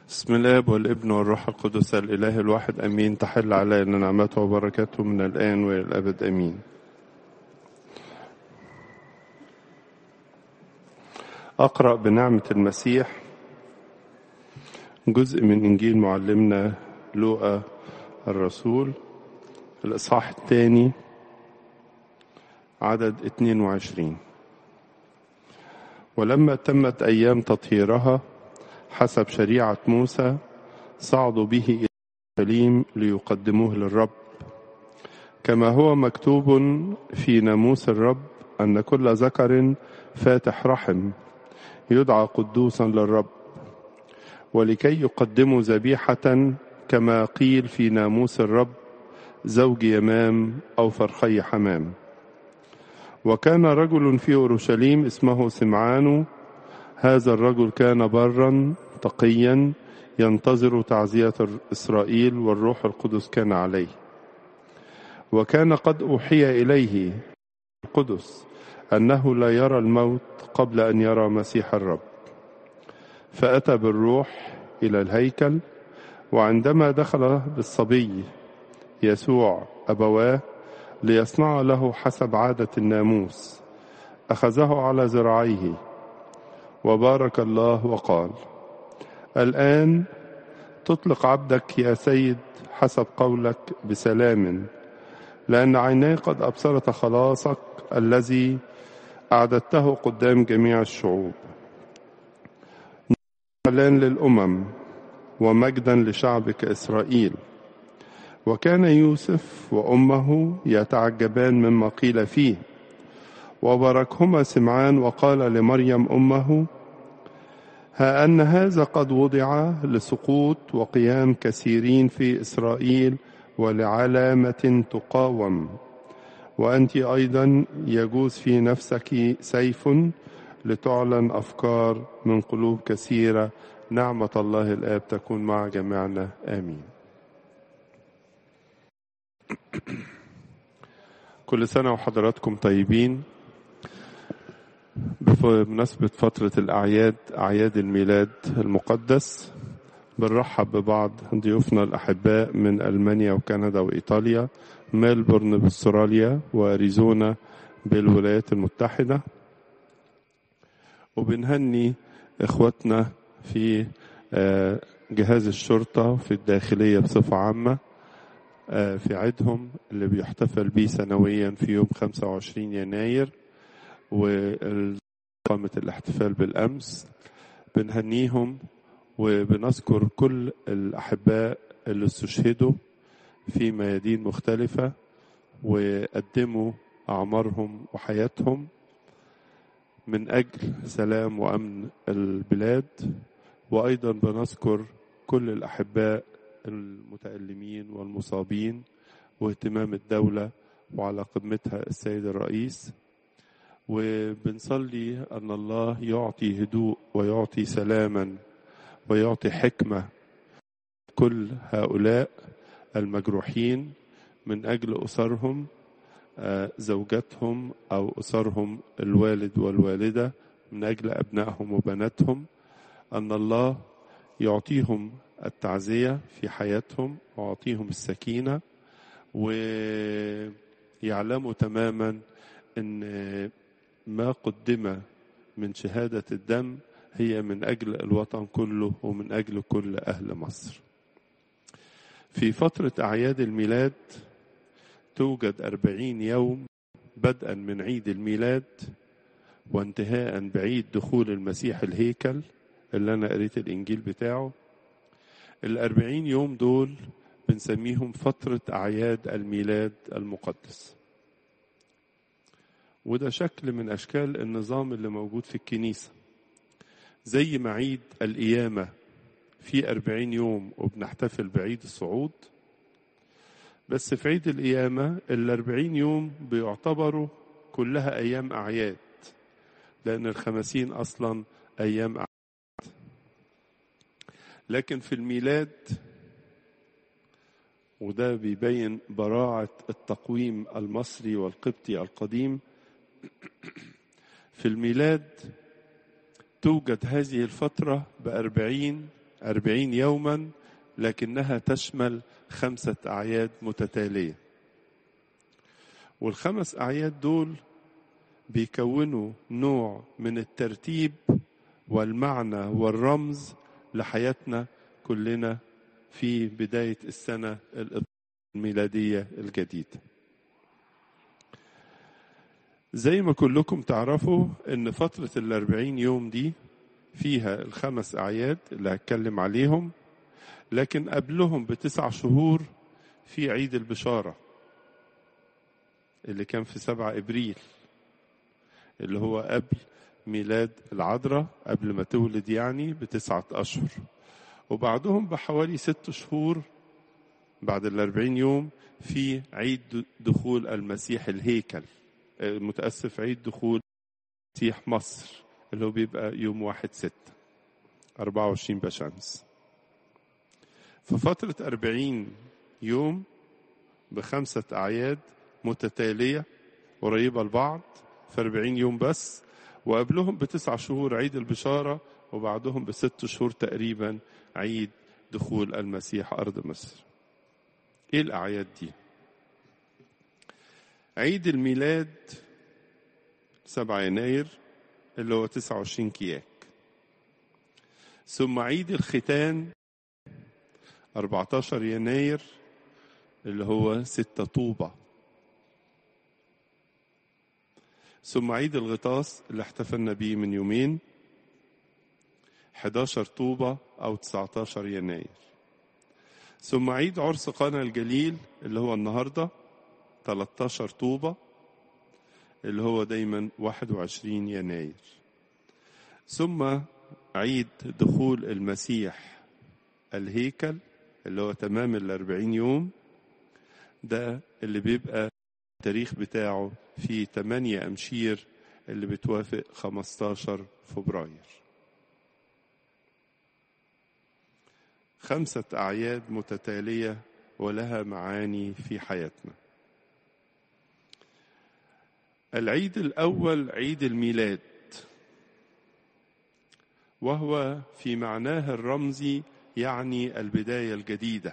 بسم الله والابن والروح القدس الإله الواحد أمين تحل علينا نعمته وبركاته من الآن وإلى الأبد أمين أقرأ بنعمة المسيح جزء من إنجيل معلمنا لوقا الرسول الإصحاح الثاني عدد 22 ولما تمت أيام تطهيرها حسب شريعة موسى صعدوا به إلى اورشليم ليقدموه للرب كما هو مكتوب في ناموس الرب أن كل ذكر فاتح رحم يدعى قدوسا للرب ولكي يقدموا ذبيحة كما قيل في ناموس الرب زوج يمام أو فرخي حمام وكان رجل في أورشليم اسمه سمعان هذا الرجل كان برا تقيا ينتظر تعزية إسرائيل والروح القدس كان عليه وكان قد أوحي إليه القدس أنه لا يرى الموت قبل أن يرى مسيح الرب فأتى بالروح إلى الهيكل وعندما دخل بالصبي يسوع أبواه ليصنع له حسب عادة الناموس أخذه على ذراعيه وبارك الله وقال الآن تطلق عبدك يا سيد حسب قولك بسلام لأن عيني قد أبصرت خلاصك الذي أعددته قدام جميع الشعوب الآن للأمم ومجدا لشعبك إسرائيل وكان يوسف وأمه يتعجبان مما قيل فيه وباركهما سمعان وقال لمريم أمه ها أن هذا قد وضع لسقوط وقيام كثيرين في إسرائيل ولعلامة تقاوم وأنت أيضا يجوز في نفسك سيف لتعلن أفكار من قلوب كثيرة نعمة الله الآب تكون مع جميعنا آمين كل سنة وحضراتكم طيبين بمناسبة فترة الأعياد أعياد الميلاد المقدس بنرحب ببعض ضيوفنا الأحباء من ألمانيا وكندا وإيطاليا ميلبورن باستراليا وأريزونا بالولايات المتحدة وبنهني إخواتنا في جهاز الشرطة في الداخلية بصفة عامة في عيدهم اللي بيحتفل بيه سنويا في يوم 25 يناير وقامت الاحتفال بالأمس بنهنيهم وبنذكر كل الأحباء اللي استشهدوا في ميادين مختلفة وقدموا أعمارهم وحياتهم من أجل سلام وأمن البلاد وأيضا بنذكر كل الأحباء المتألمين والمصابين واهتمام الدولة وعلى قمتها السيد الرئيس وبنصلي أن الله يعطي هدوء ويعطي سلاما ويعطي حكمة كل هؤلاء المجروحين من أجل أسرهم زوجاتهم أو أسرهم الوالد والوالدة من أجل أبنائهم وبناتهم أن الله يعطيهم التعزية في حياتهم ويعطيهم السكينة ويعلموا تماما أن ما قدم من شهادة الدم هي من أجل الوطن كله ومن أجل كل أهل مصر في فترة أعياد الميلاد توجد أربعين يوم بدءا من عيد الميلاد وانتهاء بعيد دخول المسيح الهيكل اللي أنا قريت الإنجيل بتاعه الأربعين يوم دول بنسميهم فترة أعياد الميلاد المقدس وده شكل من أشكال النظام اللي موجود في الكنيسة زي ما عيد القيامة في أربعين يوم وبنحتفل بعيد الصعود بس في عيد القيامة الأربعين يوم بيعتبروا كلها أيام أعياد لأن الخمسين أصلا أيام أعياد لكن في الميلاد وده بيبين براعة التقويم المصري والقبطي القديم في الميلاد توجد هذه الفترة بأربعين أربعين يوما لكنها تشمل خمسة أعياد متتالية والخمس أعياد دول بيكونوا نوع من الترتيب والمعنى والرمز لحياتنا كلنا في بداية السنة الميلادية الجديدة زي ما كلكم تعرفوا ان فترة الاربعين يوم دي فيها الخمس اعياد اللي هتكلم عليهم لكن قبلهم بتسع شهور في عيد البشارة اللي كان في سبعة ابريل اللي هو قبل ميلاد العذراء قبل ما تولد يعني بتسعة أشهر وبعدهم بحوالي ست شهور بعد الأربعين يوم في عيد دخول المسيح الهيكل متأسف عيد دخول مسيح مصر اللي هو بيبقى يوم واحد ستة أربعة وعشرين بشمس ففترة أربعين يوم بخمسة أعياد متتالية قريبة لبعض في أربعين يوم بس وقبلهم بتسع شهور عيد البشارة وبعدهم بست شهور تقريبا عيد دخول المسيح أرض مصر إيه الأعياد دي؟ عيد الميلاد 7 يناير اللي هو 29 كياك ثم عيد الختان 14 يناير اللي هو 6 طوبة ثم عيد الغطاس اللي احتفلنا بيه من يومين 11 طوبة أو 19 يناير ثم عيد عرس قنا الجليل اللي هو النهارده 13 طوبة اللي هو دايما 21 يناير ثم عيد دخول المسيح الهيكل اللي هو تمام الأربعين يوم ده اللي بيبقى التاريخ بتاعه في 8 أمشير اللي بتوافق 15 فبراير خمسة أعياد متتالية ولها معاني في حياتنا العيد الأول عيد الميلاد وهو في معناه الرمزي يعني البداية الجديدة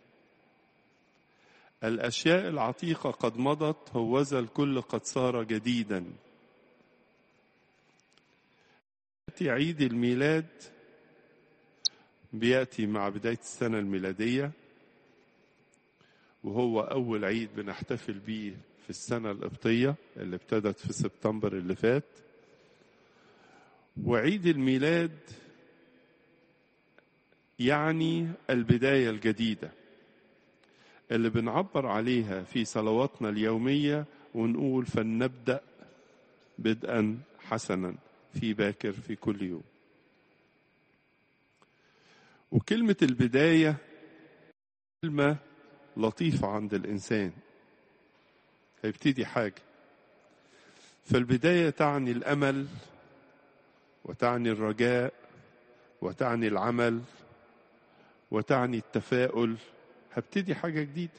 الأشياء العتيقة قد مضت هوذا الكل قد صار جديدا يأتي عيد الميلاد بيأتي مع بداية السنة الميلادية وهو أول عيد بنحتفل بيه في السنة القبطية اللي ابتدت في سبتمبر اللي فات وعيد الميلاد يعني البداية الجديدة اللي بنعبر عليها في صلواتنا اليومية ونقول فلنبدأ بدءا حسنا في باكر في كل يوم وكلمة البداية كلمة لطيفة عند الإنسان هيبتدي حاجة فالبداية تعني الأمل وتعني الرجاء وتعني العمل وتعني التفاؤل هبتدي حاجة جديدة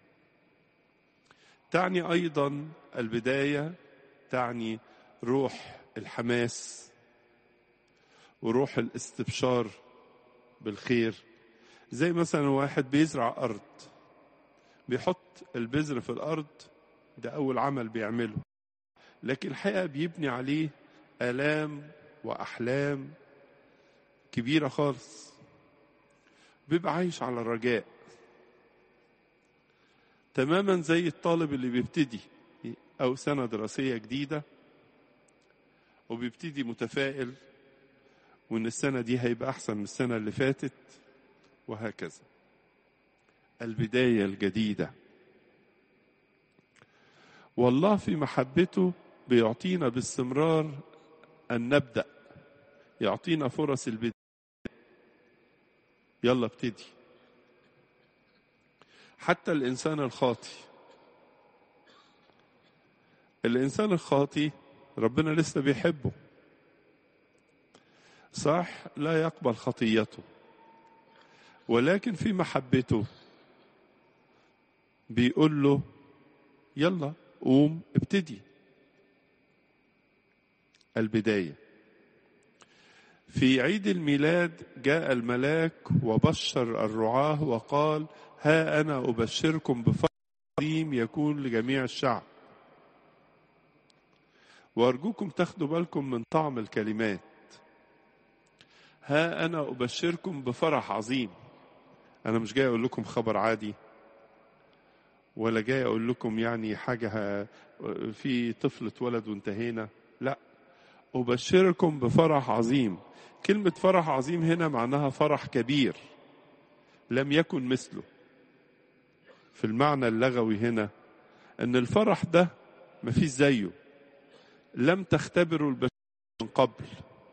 تعني أيضا البداية تعني روح الحماس وروح الاستبشار بالخير زي مثلا واحد بيزرع أرض بيحط البذر في الأرض ده أول عمل بيعمله لكن الحقيقة بيبني عليه آلام وأحلام كبيرة خالص بيبقى عايش على الرجاء تماما زي الطالب اللي بيبتدي أو سنة دراسية جديدة وبيبتدي متفائل وإن السنة دي هيبقى أحسن من السنة اللي فاتت وهكذا البداية الجديدة والله في محبته بيعطينا باستمرار أن نبدأ يعطينا فرص البداية يلا ابتدي حتى الإنسان الخاطي الإنسان الخاطي ربنا لسه بيحبه صح لا يقبل خطيته ولكن في محبته بيقول له يلا قوم ابتدي البداية في عيد الميلاد جاء الملاك وبشر الرعاة وقال ها أنا أبشركم بفرح عظيم يكون لجميع الشعب وأرجوكم تاخدوا بالكم من طعم الكلمات ها أنا أبشركم بفرح عظيم أنا مش جاي أقول لكم خبر عادي ولا جاي أقول لكم يعني حاجة في طفل اتولد وانتهينا لا أبشركم بفرح عظيم كلمة فرح عظيم هنا معناها فرح كبير لم يكن مثله في المعنى اللغوي هنا ان الفرح ده مفيش زيه لم تختبروا البشر من قبل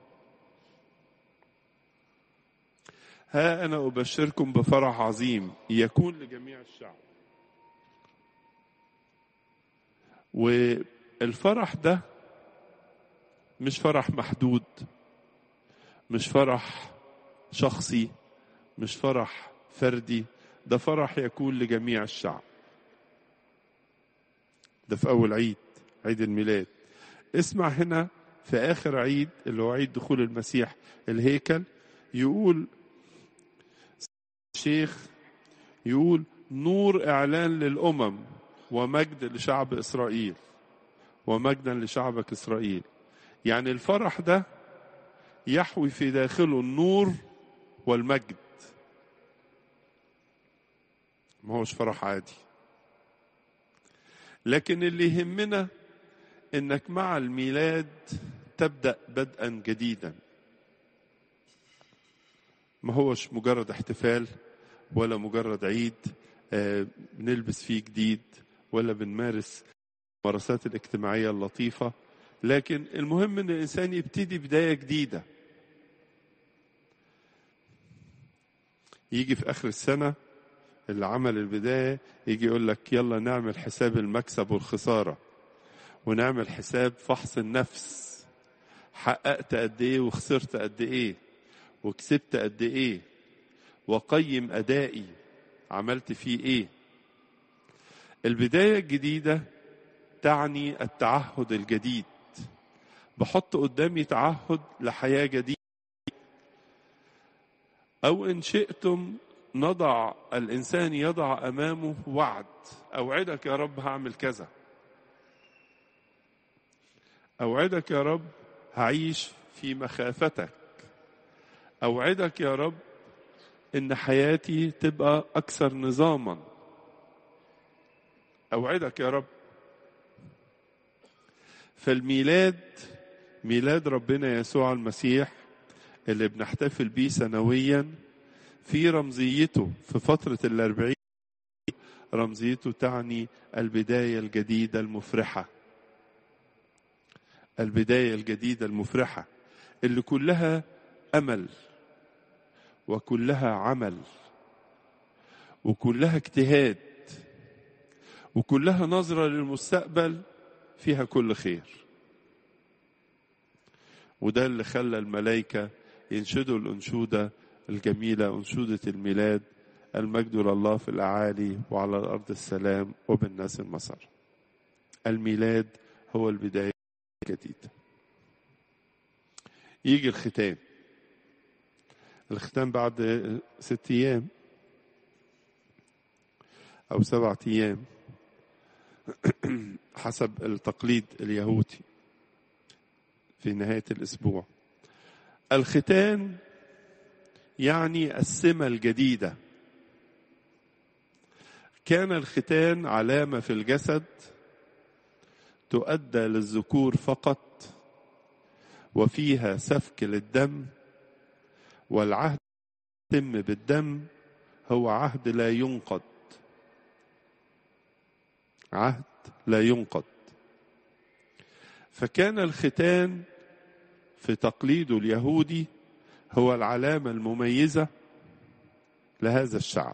ها انا ابشركم بفرح عظيم يكون لجميع الشعب والفرح ده مش فرح محدود مش فرح شخصي مش فرح فردي ده فرح يكون لجميع الشعب ده في أول عيد عيد الميلاد اسمع هنا في آخر عيد اللي هو عيد دخول المسيح الهيكل يقول الشيخ يقول نور إعلان للأمم ومجد لشعب إسرائيل ومجدا لشعبك إسرائيل يعني الفرح ده يحوي في داخله النور والمجد ما هوش فرح عادي لكن اللي يهمنا انك مع الميلاد تبدا بدءا جديدا ما هوش مجرد احتفال ولا مجرد عيد آه بنلبس فيه جديد ولا بنمارس الممارسات الاجتماعيه اللطيفه لكن المهم ان الانسان يبتدي بدايه جديده يجي في اخر السنه اللي عمل البدايه يجي يقول لك يلا نعمل حساب المكسب والخساره ونعمل حساب فحص النفس حققت قد ايه وخسرت قد ايه وكسبت قد ايه وقيم ادائي عملت فيه ايه البدايه الجديده تعني التعهد الجديد بحط قدامي تعهد لحياه جديده او ان شئتم نضع الانسان يضع امامه وعد اوعدك يا رب هعمل كذا اوعدك يا رب هعيش في مخافتك اوعدك يا رب ان حياتي تبقى اكثر نظاما اوعدك يا رب فالميلاد ميلاد ربنا يسوع المسيح اللي بنحتفل بيه سنويا في رمزيته في فترة الأربعين رمزيته تعني البداية الجديدة المفرحة البداية الجديدة المفرحة اللي كلها أمل وكلها عمل وكلها اجتهاد وكلها نظرة للمستقبل فيها كل خير وده اللي خلى الملائكة ينشدوا الأنشودة الجميلة أنشودة الميلاد المجد لله في الأعالي وعلى الأرض السلام وبالناس المسار الميلاد هو البداية الجديدة يجي الختام الختام بعد ست أيام أو سبعة أيام حسب التقليد اليهودي في نهاية الأسبوع الختان يعني السمة الجديدة كان الختان علامة في الجسد تؤدى للذكور فقط وفيها سفك للدم والعهد يتم بالدم هو عهد لا ينقض عهد لا ينقض فكان الختان في تقليده اليهودي هو العلامة المميزة لهذا الشعب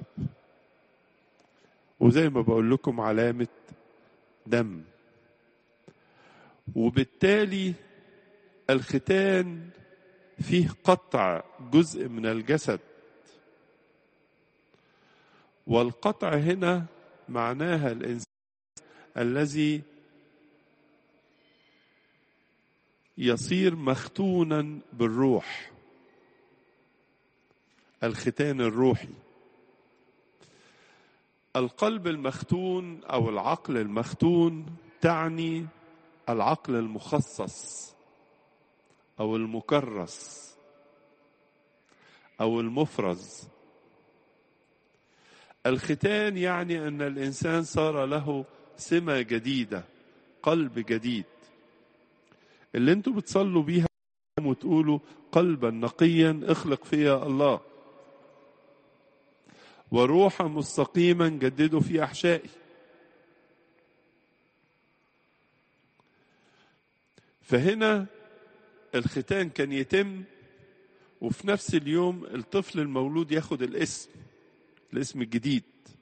وزي ما بقول لكم علامة دم وبالتالي الختان فيه قطع جزء من الجسد والقطع هنا معناها الإنسان الذي يصير مختونا بالروح الختان الروحي القلب المختون او العقل المختون تعني العقل المخصص او المكرس او المفرز الختان يعني ان الانسان صار له سمه جديده قلب جديد اللي انتوا بتصلوا بيها وتقولوا قلبا نقيا اخلق فيا الله وروحا مستقيما جددوا في احشائي فهنا الختان كان يتم وفي نفس اليوم الطفل المولود ياخد الاسم الاسم الجديد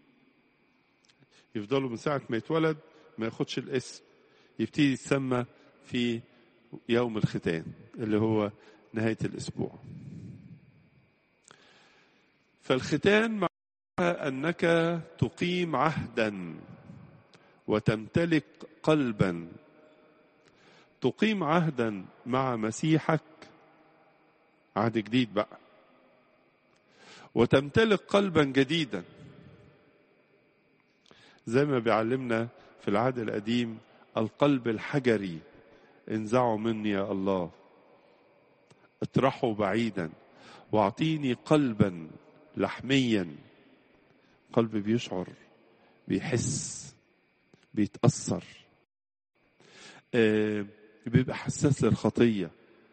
يفضلوا من ساعة ما يتولد ما ياخدش الاسم يبتدي يتسمى في يوم الختان اللي هو نهاية الأسبوع فالختان معناها أنك تقيم عهدا وتمتلك قلبا تقيم عهدا مع مسيحك عهد جديد بقى وتمتلك قلبا جديدا زي ما بيعلمنا في العهد القديم القلب الحجري انزعوا مني يا الله اطرحوا بعيدا واعطيني قلبا لحميا قلب بيشعر بيحس بيتأثر آه بيبقى حساس للخطية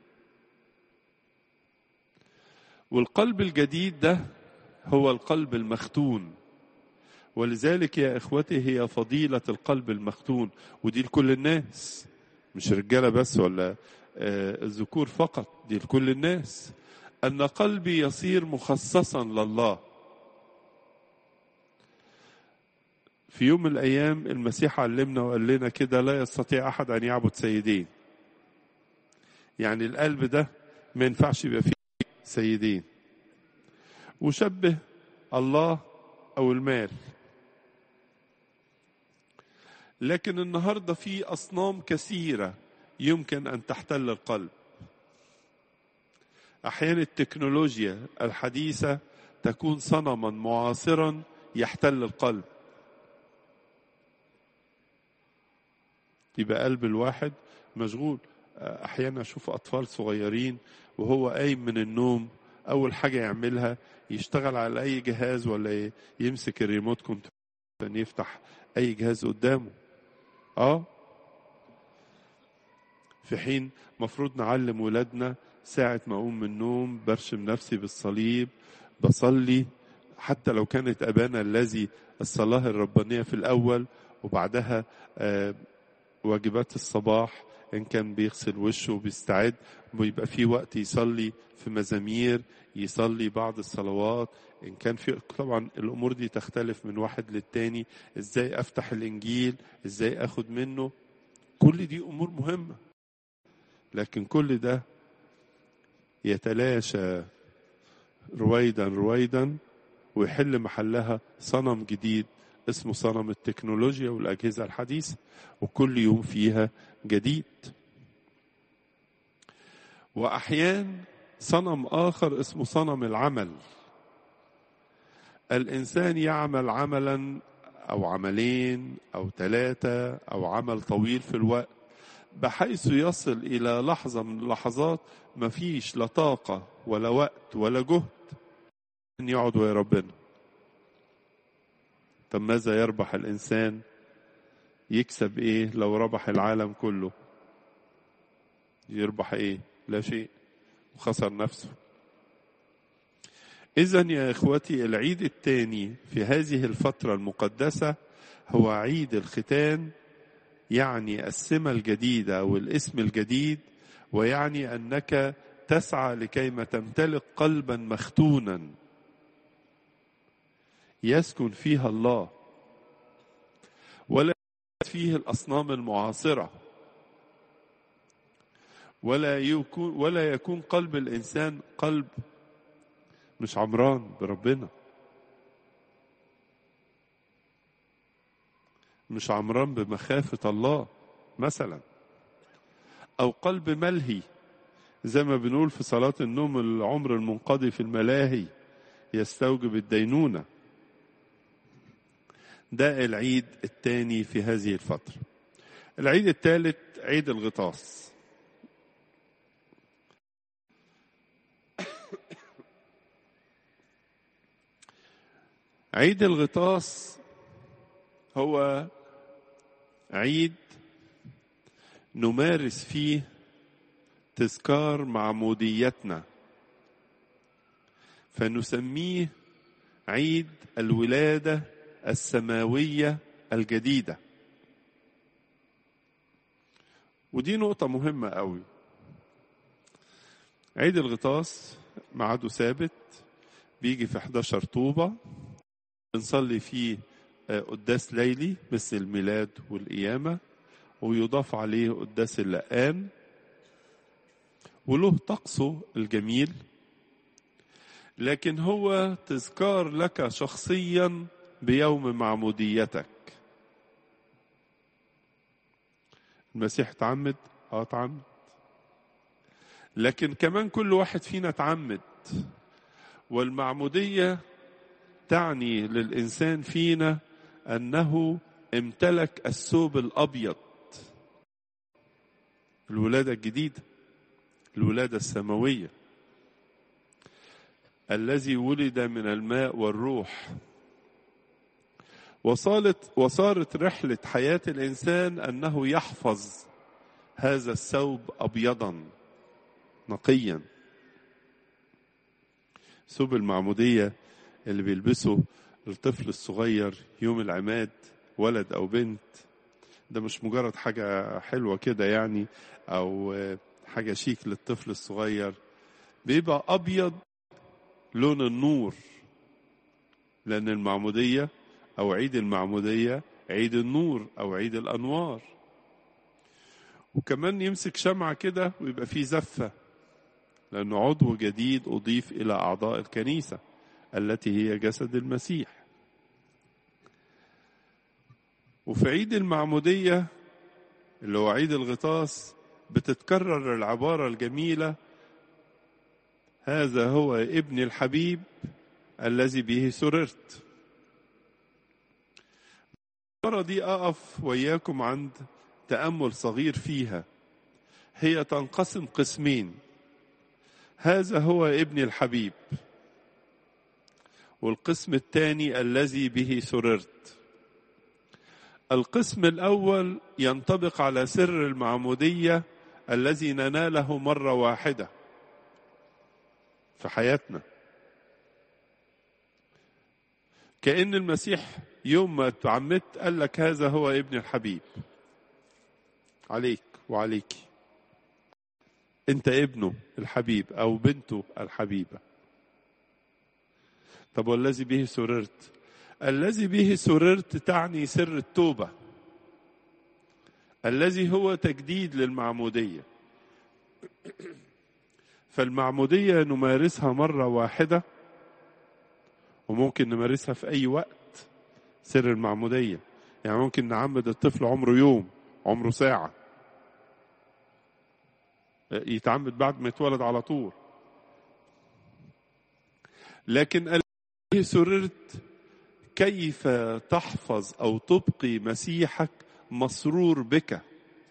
والقلب الجديد ده هو القلب المختون ولذلك يا اخوتي هي فضيلة القلب المختون ودي لكل الناس مش رجالة بس ولا آه الذكور فقط دي لكل الناس أن قلبي يصير مخصصا لله في يوم من الأيام المسيح علمنا وقال لنا كده لا يستطيع أحد أن يعبد سيدين يعني القلب ده ما ينفعش يبقى فيه سيدين وشبه الله أو المال لكن النهارده في اصنام كثيره يمكن ان تحتل القلب احيانا التكنولوجيا الحديثه تكون صنما معاصرا يحتل القلب يبقى قلب الواحد مشغول احيانا اشوف اطفال صغيرين وهو قايم من النوم اول حاجه يعملها يشتغل على اي جهاز ولا يمسك الريموت كنترول عشان يفتح اي جهاز قدامه اه في حين مفروض نعلم ولادنا ساعة ما أقوم من النوم برشم نفسي بالصليب بصلي حتى لو كانت أبانا الذي الصلاة الربانية في الأول وبعدها آه واجبات الصباح إن كان بيغسل وشه وبيستعد ويبقى في وقت يصلي في مزامير يصلي بعض الصلوات إن كان في طبعا الأمور دي تختلف من واحد للتاني إزاي أفتح الإنجيل إزاي أخد منه كل دي أمور مهمة لكن كل ده يتلاشى رويدا رويدا ويحل محلها صنم جديد اسمه صنم التكنولوجيا والأجهزة الحديثة وكل يوم فيها جديد وأحيان صنم آخر اسمه صنم العمل الإنسان يعمل عملا أو عملين أو ثلاثة أو عمل طويل في الوقت بحيث يصل إلى لحظة من اللحظات ما فيش لا طاقة ولا وقت ولا جهد أن يقعد ويا ربنا طب ماذا يربح الإنسان يكسب إيه لو ربح العالم كله يربح إيه لا شيء وخسر نفسه إذا يا إخوتي العيد الثاني في هذه الفترة المقدسة هو عيد الختان يعني السمة الجديدة أو الاسم الجديد ويعني أنك تسعى لكيما تمتلك قلبا مختونا يسكن فيها الله ولا فيه الأصنام المعاصرة ولا يكون ولا يكون قلب الإنسان قلب مش عمران بربنا مش عمران بمخافة الله مثلا أو قلب ملهي زي ما بنقول في صلاة النوم العمر المنقضي في الملاهي يستوجب الدينونة ده العيد الثاني في هذه الفترة العيد الثالث عيد الغطاس عيد الغطاس هو عيد نمارس فيه تذكار معموديتنا فنسميه عيد الولاده السماويه الجديده ودي نقطه مهمه قوي عيد الغطاس ميعاده ثابت بيجي في 11 طوبه بنصلي فيه قداس ليلي مثل الميلاد والقيامه ويضاف عليه قداس اللقان وله طقسه الجميل لكن هو تذكار لك شخصيا بيوم معموديتك المسيح تعمد اه تعمد لكن كمان كل واحد فينا تعمد والمعمودية تعني للإنسان فينا أنه امتلك الثوب الأبيض الولادة الجديدة الولادة السماوية الذي ولد من الماء والروح وصارت وصارت رحلة حياة الإنسان أنه يحفظ هذا الثوب أبيضا نقيا ثوب المعمودية اللي بيلبسه الطفل الصغير يوم العماد ولد أو بنت ده مش مجرد حاجة حلوة كده يعني أو حاجة شيك للطفل الصغير بيبقى أبيض لون النور لأن المعمودية أو عيد المعمودية عيد النور أو عيد الأنوار وكمان يمسك شمعة كده ويبقى فيه زفة لأنه عضو جديد أضيف إلى أعضاء الكنيسة التي هي جسد المسيح وفي عيد المعمودية اللي هو عيد الغطاس بتتكرر العبارة الجميلة هذا هو ابن الحبيب الذي به سررت المرة دي أقف وياكم عند تأمل صغير فيها هي تنقسم قسمين هذا هو ابن الحبيب والقسم الثاني الذي به سررت القسم الأول ينطبق على سر المعمودية الذي نناله مرة واحدة في حياتنا كأن المسيح يوم ما تعمدت قال لك هذا هو ابن الحبيب عليك وعليك انت ابنه الحبيب او بنته الحبيبه طب والذي به سررت الذي به سررت تعني سر التوبه الذي هو تجديد للمعموديه فالمعموديه نمارسها مره واحده وممكن نمارسها في اي وقت سر المعموديه يعني ممكن نعمد الطفل عمره يوم عمره ساعه يتعمد بعد ما يتولد على طول لكن سررت كيف تحفظ او تبقي مسيحك مسرور بك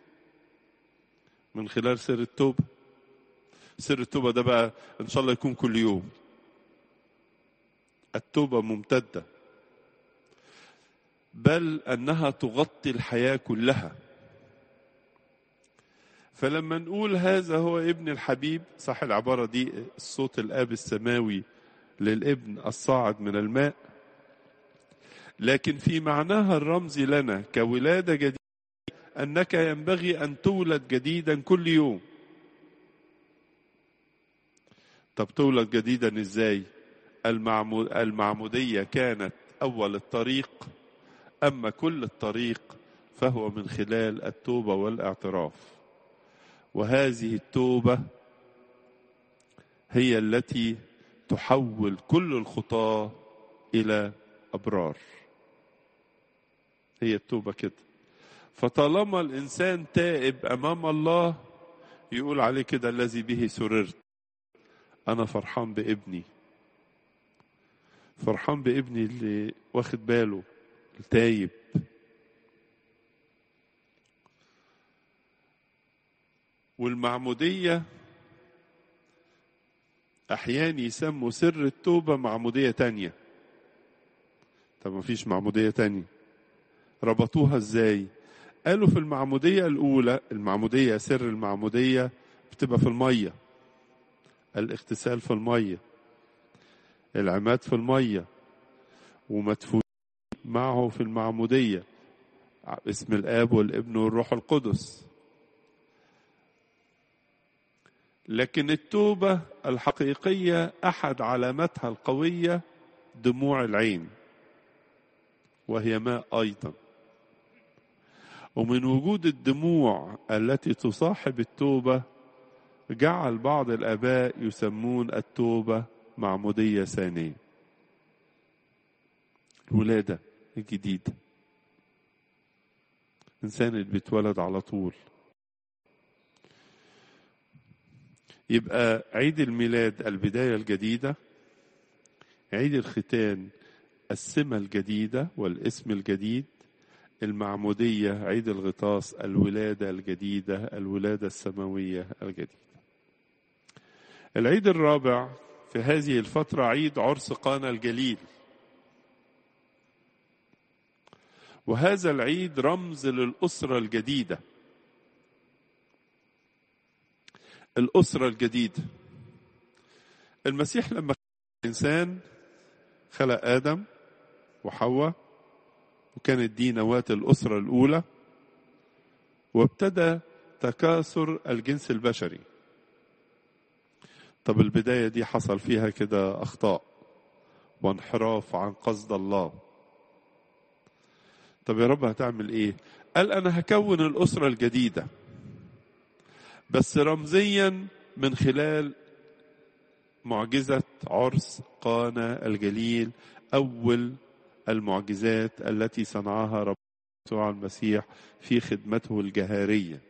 من خلال سر التوبه سر التوبه ده بقى ان شاء الله يكون كل يوم التوبه ممتده بل انها تغطي الحياه كلها فلما نقول هذا هو ابن الحبيب صح العبارة دي الصوت الآب السماوي للابن الصاعد من الماء لكن في معناها الرمزي لنا كولادة جديدة أنك ينبغي أن تولد جديدا كل يوم طب تولد جديدا ازاي المعمودية كانت أول الطريق أما كل الطريق فهو من خلال التوبة والاعتراف وهذه التوبه هي التي تحول كل الخطاه الى ابرار هي التوبه كده فطالما الانسان تائب امام الله يقول عليه كده الذي به سررت انا فرحان بابني فرحان بابني اللي واخد باله التايب والمعمودية أحيانا يسموا سر التوبة معمودية تانية طب ما فيش معمودية تانية ربطوها ازاي قالوا في المعمودية الأولى المعمودية سر المعمودية بتبقى في المية الاغتسال في المية العماد في المية ومدفون معه في المعمودية اسم الآب والابن والروح القدس لكن التوبة الحقيقية أحد علاماتها القوية دموع العين وهي ماء أيضا ومن وجود الدموع التي تصاحب التوبة جعل بعض الآباء يسمون التوبة معمودية ثانية الولادة الجديدة إنسان اللي بيتولد على طول يبقى عيد الميلاد البداية الجديدة عيد الختان السمة الجديدة والاسم الجديد المعمودية عيد الغطاس الولادة الجديدة الولادة السماوية الجديدة العيد الرابع في هذه الفترة عيد عرس قانا الجليل وهذا العيد رمز للأسرة الجديدة الأسرة الجديدة المسيح لما خلق الإنسان خلق آدم وحواء وكانت دي نواة الأسرة الأولى وابتدى تكاثر الجنس البشري طب البداية دي حصل فيها كده أخطاء وانحراف عن قصد الله طب يا رب هتعمل ايه قال انا هكون الاسرة الجديدة بس رمزيا من خلال معجزة عرس قانا الجليل اول المعجزات التي صنعها رب يسوع المسيح في خدمته الجهارية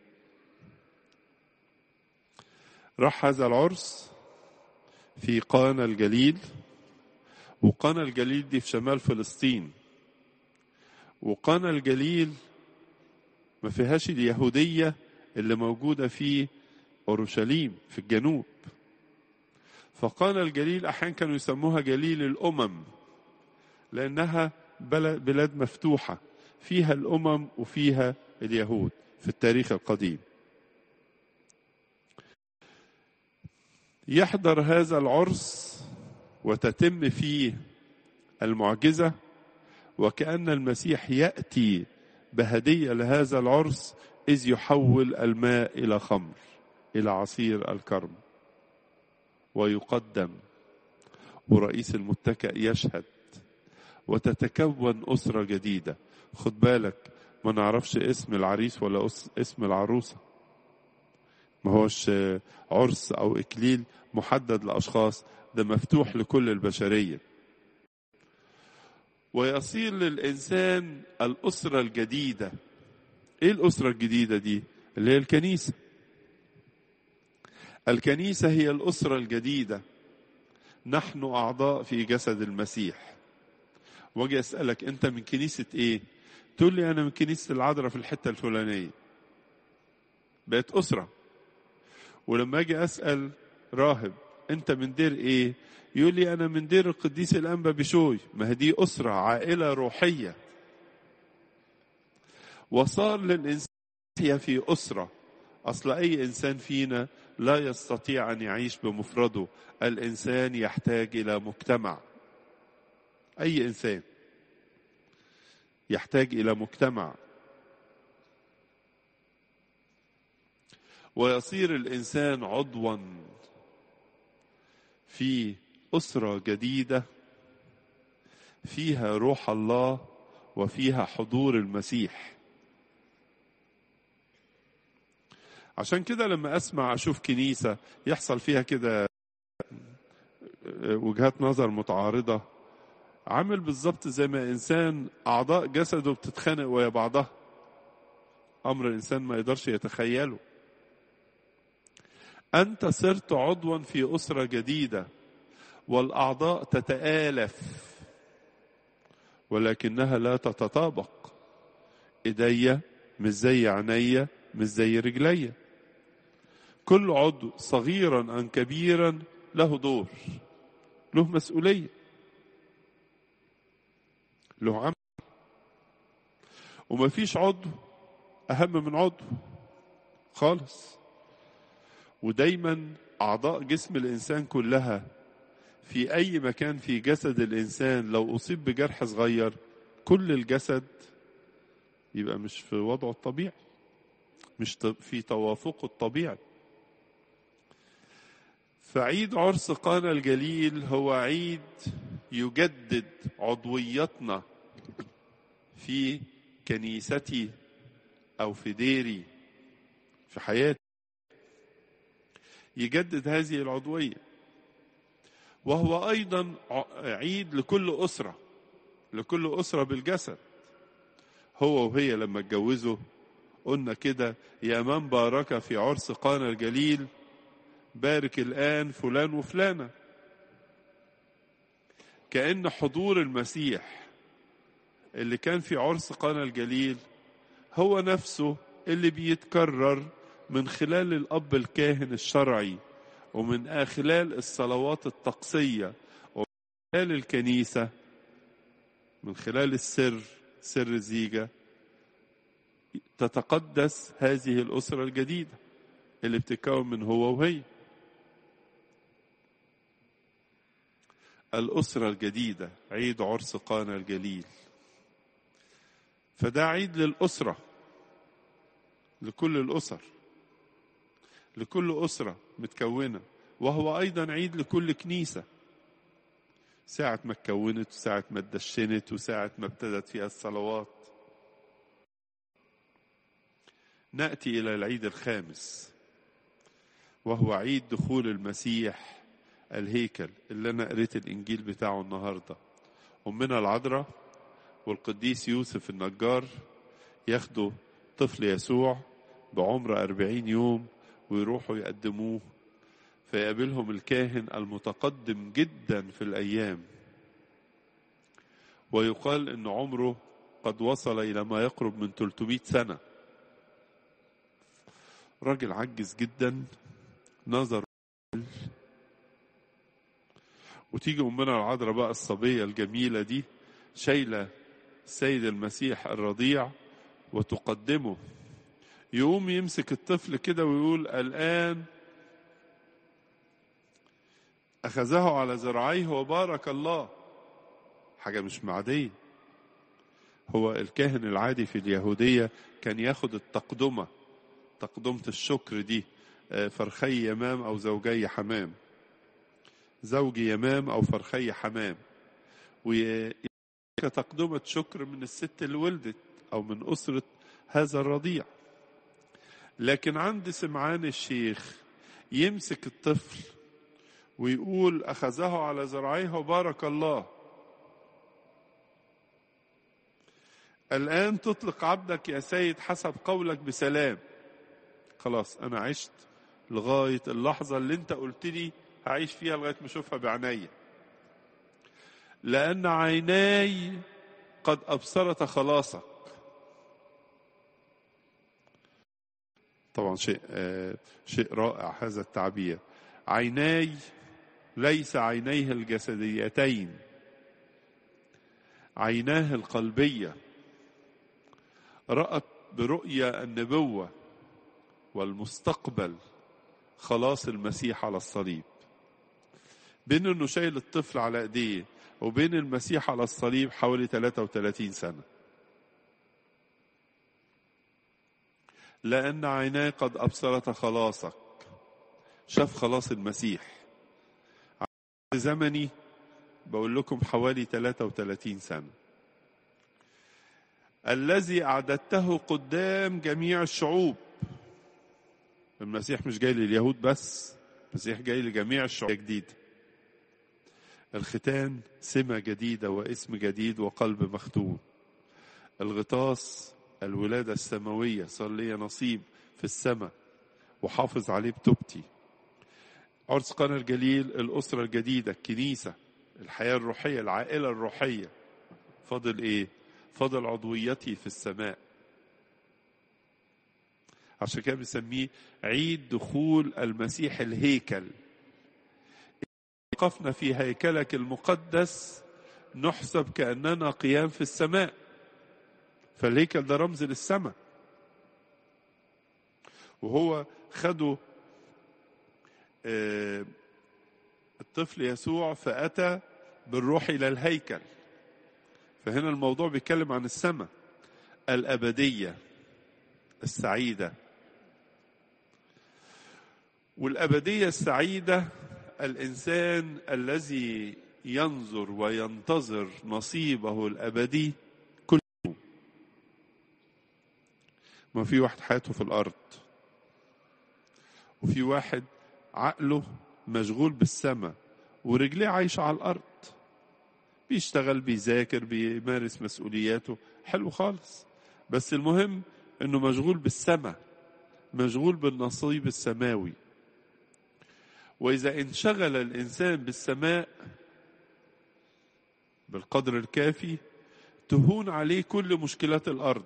راح هذا العرس في قانا الجليل وقانا الجليل دي في شمال فلسطين وقانا الجليل ما فيهاش اليهودية اللي موجودة في أورشليم في الجنوب فقانا الجليل أحيانا كانوا يسموها جليل الأمم لأنها بلاد مفتوحة فيها الأمم وفيها اليهود في التاريخ القديم يحضر هذا العرس وتتم فيه المعجزه وكأن المسيح يأتي بهدية لهذا العرس إذ يحول الماء إلى خمر إلى عصير الكرم ويقدم ورئيس المتكأ يشهد وتتكون أسرة جديدة خد بالك ما نعرفش اسم العريس ولا اسم العروسة ما هوش عرس أو إكليل محدد لأشخاص ده مفتوح لكل البشرية ويصير للإنسان الأسرة الجديدة إيه الأسرة الجديدة دي اللي هي الكنيسة الكنيسة هي الأسرة الجديدة نحن أعضاء في جسد المسيح واجي أسألك أنت من كنيسة إيه تقول لي أنا من كنيسة العذراء في الحتة الفلانية بقت أسرة ولما أجي أسأل راهب أنت من دير إيه يقول لي أنا من دير القديس الأنبا بشوي ما دي أسرة عائلة روحية وصار للإنسان هي في أسرة أصل أي إنسان فينا لا يستطيع أن يعيش بمفرده الإنسان يحتاج إلى مجتمع أي إنسان يحتاج إلى مجتمع ويصير الإنسان عضوا في أسرة جديدة فيها روح الله وفيها حضور المسيح عشان كده لما أسمع أشوف كنيسة يحصل فيها كده وجهات نظر متعارضة عامل بالظبط زي ما إنسان أعضاء جسده بتتخانق ويا بعضها أمر الإنسان ما يقدرش يتخيله أنت صرت عضوا في أسرة جديدة والأعضاء تتآلف ولكنها لا تتطابق ايديا مش زي عينيا مش زي رجليا كل عضو صغيرا ام كبيرا له دور له مسؤوليه له عمل وما فيش عضو اهم من عضو خالص ودايما اعضاء جسم الانسان كلها في اي مكان في جسد الانسان لو اصيب بجرح صغير كل الجسد يبقى مش في وضعه الطبيعي مش في توافقه الطبيعي فعيد عرس قانا الجليل هو عيد يجدد عضويتنا في كنيستي او في ديري في حياتي يجدد هذه العضويه وهو ايضا عيد لكل اسره لكل اسره بالجسد هو وهي لما اتجوزوا قلنا كده يا من بارك في عرس قانا الجليل بارك الان فلان وفلانه كان حضور المسيح اللي كان في عرس قانا الجليل هو نفسه اللي بيتكرر من خلال الاب الكاهن الشرعي ومن خلال الصلوات الطقسيه ومن خلال الكنيسه من خلال السر سر الزيجه تتقدس هذه الاسره الجديده اللي بتتكون من هو وهي الأسرة الجديدة عيد عرس قانا الجليل فده عيد للأسرة لكل الأسر لكل أسرة متكونة وهو أيضا عيد لكل كنيسة ساعة ما اتكونت وساعة ما اتدشنت وساعة ما ابتدت فيها الصلوات نأتي إلى العيد الخامس وهو عيد دخول المسيح الهيكل اللي أنا قريت الإنجيل بتاعه النهاردة أمنا العذراء والقديس يوسف النجار ياخدوا طفل يسوع بعمر أربعين يوم ويروحوا يقدموه فيقابلهم الكاهن المتقدم جدا في الأيام ويقال أن عمره قد وصل إلى ما يقرب من 300 سنة راجل عجز جدا نظر وتيجي أمنا العذراء بقى الصبية الجميلة دي شايلة السيد المسيح الرضيع وتقدمه يقوم يمسك الطفل كده ويقول الآن أخذه على ذراعيه وبارك الله حاجة مش معدية هو الكاهن العادي في اليهودية كان ياخد التقدمة تقدمة الشكر دي فرخي يمام أو زوجي حمام زوج يمام أو فرخي حمام وتقدمة شكر من الست اللي ولدت أو من أسرة هذا الرضيع لكن عند سمعان الشيخ يمسك الطفل ويقول أخذه على ذراعيه وبارك الله الآن تطلق عبدك يا سيد حسب قولك بسلام خلاص أنا عشت لغاية اللحظة اللي أنت قلت لي هعيش فيها لغاية ما أشوفها بعيني لأن عيناي قد أبصرت خلاصك طبعا شيء آه شيء رائع هذا التعبير عيناي ليس عينيه الجسديتين عيناه القلبيه رأت برؤية النبوة والمستقبل خلاص المسيح على الصليب بين انه شايل الطفل على ايديه وبين المسيح على الصليب حوالي 33 سنة لأن عيناه قد أبصرت خلاصك شاف خلاص المسيح زمني بقول لكم حوالي 33 سنة الذي أعددته قدام جميع الشعوب المسيح مش جاي لليهود بس المسيح جاي لجميع الشعوب جديد الختان سمة جديدة واسم جديد وقلب مختوم الغطاس الولادة السماوية صار لي نصيب في السماء وحافظ عليه بتوبتي عرس قنا الجليل الأسرة الجديدة الكنيسة الحياة الروحية العائلة الروحية فاضل ايه فاضل عضويتي في السماء عشان كده بنسميه عيد دخول المسيح الهيكل وقفنا في هيكلك المقدس نحسب كأننا قيام في السماء فالهيكل ده رمز للسماء وهو خدوا آه الطفل يسوع فأتى بالروح إلى الهيكل فهنا الموضوع بيتكلم عن السماء الأبدية السعيدة والأبدية السعيدة الإنسان الذي ينظر وينتظر نصيبه الأبدي كل يوم ما في واحد حياته في الأرض وفي واحد عقله مشغول بالسماء ورجليه عايشة على الأرض بيشتغل بيذاكر بيمارس مسؤولياته حلو خالص بس المهم انه مشغول بالسماء مشغول بالنصيب السماوي واذا انشغل الانسان بالسماء بالقدر الكافي تهون عليه كل مشكلات الارض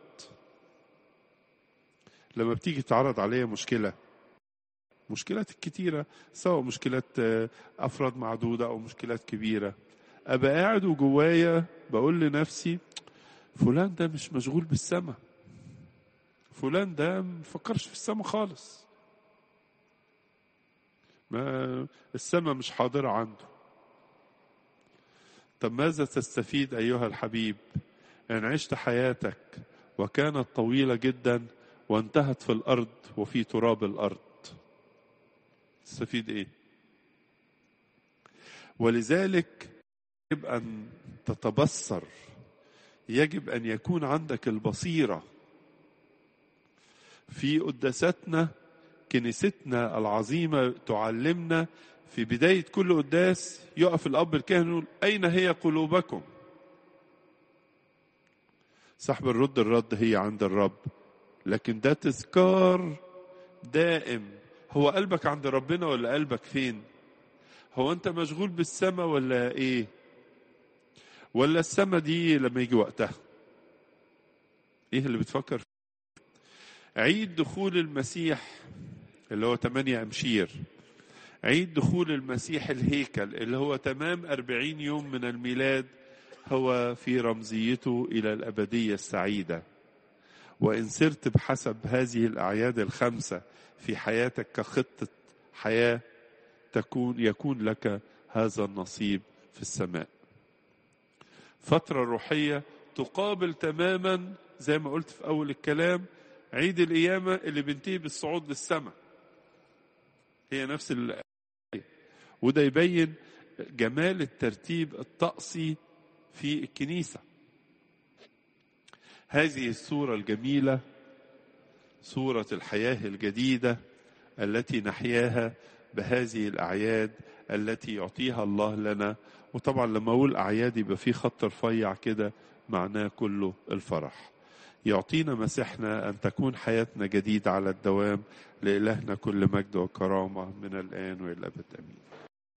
لما بتيجي تعرض عليه مشكله مشكلات كتيرة سواء مشكلات أفراد معدودة أو مشكلات كبيرة أبقى قاعد وجوايا بقول لنفسي فلان ده مش مشغول بالسماء فلان ده مفكرش في السماء خالص ما السماء مش حاضرة عنده طب ماذا تستفيد أيها الحبيب إن عشت حياتك وكانت طويلة جدا وانتهت في الأرض وفي تراب الأرض تستفيد إيه ولذلك يجب أن تتبصر يجب أن يكون عندك البصيرة في قداستنا كنيستنا العظيمة تعلمنا في بداية كل قداس يقف الأب الكاهن يقول أين هي قلوبكم صاحب الرد الرد هي عند الرب لكن ده تذكار دائم هو قلبك عند ربنا ولا قلبك فين هو انت مشغول بالسماء ولا ايه ولا السماء دي لما يجي وقتها ايه اللي بتفكر فيه عيد دخول المسيح اللي هو 8 أمشير عيد دخول المسيح الهيكل اللي هو تمام أربعين يوم من الميلاد هو في رمزيته إلى الأبدية السعيدة وإن سرت بحسب هذه الأعياد الخمسة في حياتك كخطة حياة تكون يكون لك هذا النصيب في السماء فترة روحية تقابل تماما زي ما قلت في أول الكلام عيد القيامة اللي بينتهي بالصعود للسماء هي نفس الآية وده يبين جمال الترتيب الطقسي في الكنيسة هذه الصورة الجميلة صورة الحياة الجديدة التي نحياها بهذه الأعياد التي يعطيها الله لنا وطبعا لما أقول أعياد يبقى في خط رفيع كده معناه كله الفرح يعطينا مسيحنا أن تكون حياتنا جديدة على الدوام لإلهنا كل مجد وكرامة من الآن وإلى الأبد آمين